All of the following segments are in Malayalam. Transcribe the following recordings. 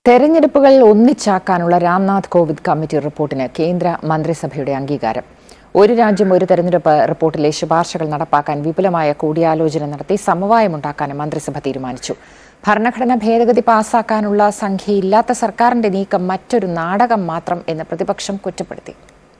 തെരഞ്ഞെടുപ്പുകൾ ഒന്നിച്ചാക്കാനുള്ള രാംനാഥ് കോവിന്ദ് കമ്മിറ്റി റിപ്പോർട്ടിന് കേന്ദ്ര മന്ത്രിസഭയുടെ അംഗീകാരം ഒരു രാജ്യം ഒരു തെരഞ്ഞെടുപ്പ് റിപ്പോർട്ടിലെ ശുപാർശകൾ നടപ്പാക്കാൻ വിപുലമായ കൂടിയാലോചന നടത്തി സമവായമുണ്ടാക്കാനും മന്ത്രിസഭ തീരുമാനിച്ചു ഭരണഘടന ഭേദഗതി പാസാക്കാനുള്ള സംഖ്യയില്ലാത്ത സർക്കാരിന്റെ നീക്കം മറ്റൊരു നാടകം മാത്രം എന്ന് പ്രതിപക്ഷം കുറ്റപ്പെടുത്തി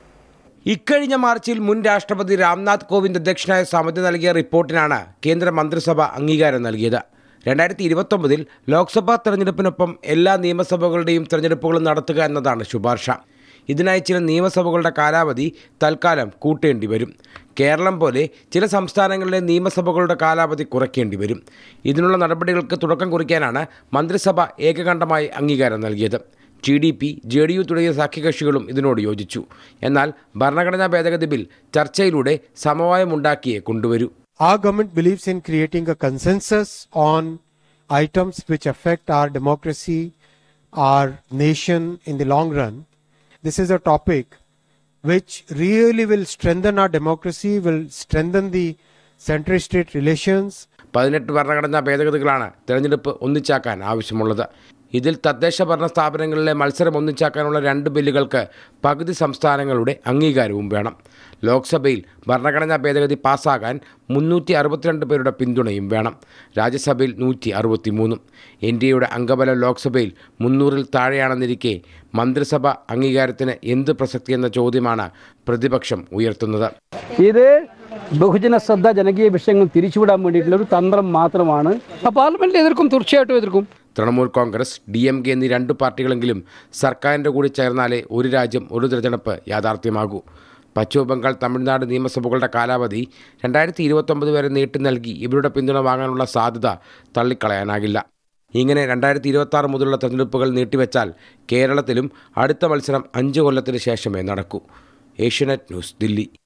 ഇക്കഴിഞ്ഞ മാർച്ചിൽ മുൻ രാഷ്ട്രപതി രാംനാഥ് കോവിന്ദ് അധ്യക്ഷനായ സമിതി നൽകിയ റിപ്പോർട്ടിനാണ് കേന്ദ്ര മന്ത്രിസഭ അംഗീകാരം നൽകിയത് രണ്ടായിരത്തി ഇരുപത്തൊമ്പതിൽ ലോക്സഭാ തെരഞ്ഞെടുപ്പിനൊപ്പം എല്ലാ നിയമസഭകളുടെയും തെരഞ്ഞെടുപ്പുകളും നടത്തുക എന്നതാണ് ശുപാർശ ഇതിനായി ചില നിയമസഭകളുടെ കാലാവധി തൽക്കാലം കൂട്ടേണ്ടി വരും കേരളം പോലെ ചില സംസ്ഥാനങ്ങളിലെ നിയമസഭകളുടെ കാലാവധി കുറയ്ക്കേണ്ടി വരും ഇതിനുള്ള നടപടികൾക്ക് തുടക്കം കുറിക്കാനാണ് മന്ത്രിസഭ ഏകകണ്ഠമായി അംഗീകാരം നൽകിയത് G D P J D U തുടങ്ങിയ സഖ്യകക്ഷികളും ഇതിനോട് യോജിച്ചു എന്നാൽ ഭരണഘടനാ ഭേദഗതി ബിൽ ചർച്ചയിലൂടെ സമവായമുണ്ടാക്കിയേ കൊണ്ടുവരൂ Our government believes in creating a consensus on items which affect our democracy, our nation in the long run. This is a topic which really will strengthen our democracy, will strengthen the central state relations, പതിനെട്ട് ഭരണഘടനാ ഭേദഗതികളാണ് തെരഞ്ഞെടുപ്പ് ഒന്നിച്ചാക്കാൻ ആവശ്യമുള്ളത് ഇതിൽ തദ്ദേശ ഭരണ സ്ഥാപനങ്ങളിലെ മത്സരം ഒന്നിച്ചാക്കാനുള്ള രണ്ട് ബില്ലുകൾക്ക് പകുതി സംസ്ഥാനങ്ങളുടെ അംഗീകാരവും വേണം ലോക്സഭയിൽ ഭരണഘടനാ ഭേദഗതി പാസ്സാകാൻ മുന്നൂറ്റി അറുപത്തിരണ്ട് പേരുടെ പിന്തുണയും വേണം രാജ്യസഭയിൽ നൂറ്റി അറുപത്തിമൂന്നും ഇന്ത്യയുടെ അംഗബലം ലോക്സഭയിൽ മുന്നൂറിൽ താഴെയാണെന്നിരിക്കെ മന്ത്രിസഭ അംഗീകാരത്തിന് എന്ത് പ്രസക്തി എന്ന ചോദ്യമാണ് പ്രതിപക്ഷം ഉയർത്തുന്നത് ഇത് ബഹുജന ശ്രദ്ധ ജനകീയ വിഷയങ്ങൾ തിരിച്ചുവിടാൻ വേണ്ടിയിട്ടുള്ള ഒരു തന്ത്രം മാത്രമാണ് ആ പാർലമെന്റിൽ എതിർക്കും തീർച്ചയായിട്ടും എതിർക്കും Trinamool Congress D M K എന്നീ രണ്ട് പാർട്ടികളെങ്കിലും സർക്കാരിൻ്റെ കൂടി ചേർന്നാലേ ഒരു രാജ്യം ഒരു തിരഞ്ഞെടുപ്പ് യാഥാർത്ഥ്യമാകൂ പശ്ചിമ ബംഗാൾ തമിഴ്നാട് നിയമസഭകളുടെ കാലാവധി രണ്ടായിരത്തി ഇരുപത്തൊമ്പത് വരെ നീട്ടി നൽകി ഇവരുടെ പിന്തുണ വാങ്ങാനുള്ള സാധ്യത തള്ളിക്കളയാനാകില്ല ഇങ്ങനെ രണ്ടായിരത്തി ഇരുപത്തി ആറ് മുതലുള്ള തെരഞ്ഞെടുപ്പുകൾ നീട്ടിവെച്ചാൽ കേരളത്തിലും അടുത്ത മത്സരം അഞ്ച് കൊല്ലത്തിന് ശേഷമേ നടക്കൂ ഏഷ്യനെറ്റ് ന്യൂസ് ദില്ലി